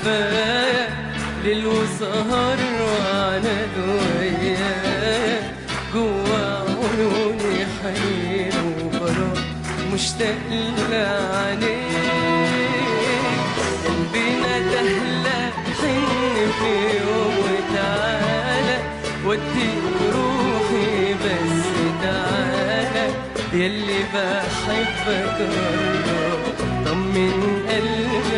كفاية ليل وسهر وعناد وياك جوا عيوني حنين وغرام مشتاق لعينيك قلبي ندهلة حن في يوم وتعالى وديك روحي بس تعالى يلي بحبك قرب طمن قلبي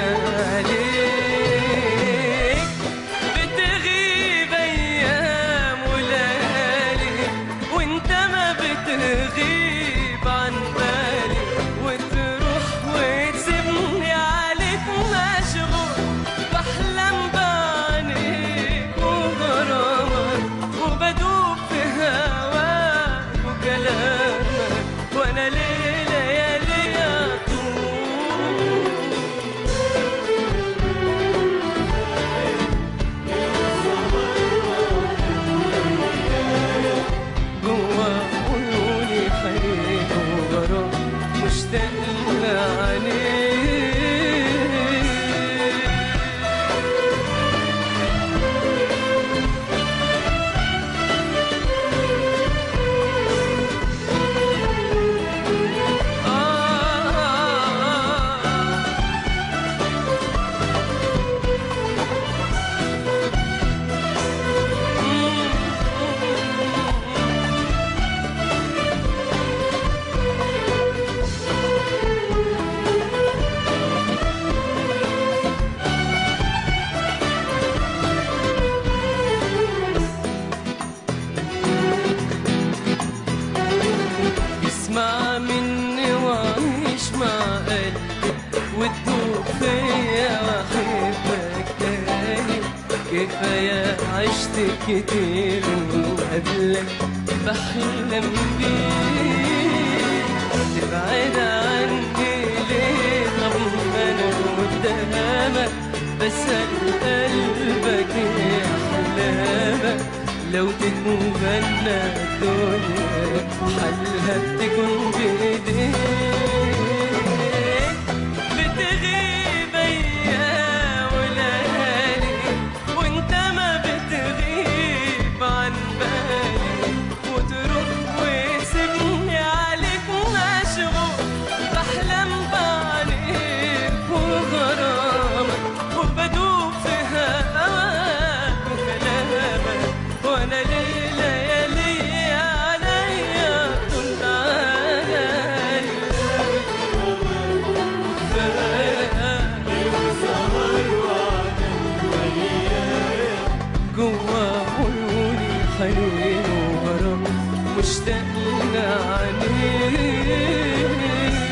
عليك بتغيب ايام وليالي وانت ما بتغيب عن بالي وتروح وتسيبني عليك مشغول بحلم بعينيك وغرامك وبدوب في هواك وكلامك وانا ليلة يا ليا طول جوا عيوني حنين وغرام مشتاق لعينيك آه اسمع مني وعيش مع قلبي وتدوب فيا واحبك تاني كفاية عشت كتير وقبلك بحلم بيك تبعد عني ليه طب ما انا قدامك بسأل قلبك يا حلامك لو تتمنى الدنيا حلها بتكون بايديك بتغيب ايام وليالي وانت ما بتغيب عن بالي وتروح وتسيبني عليك مشغول بحلم بعينيك وغرامك وبدوب في هواك وكلامك وانا ليلة يا ليا عليا طول عالي جوا عيوني حنين وغرام مشتاق لعينيك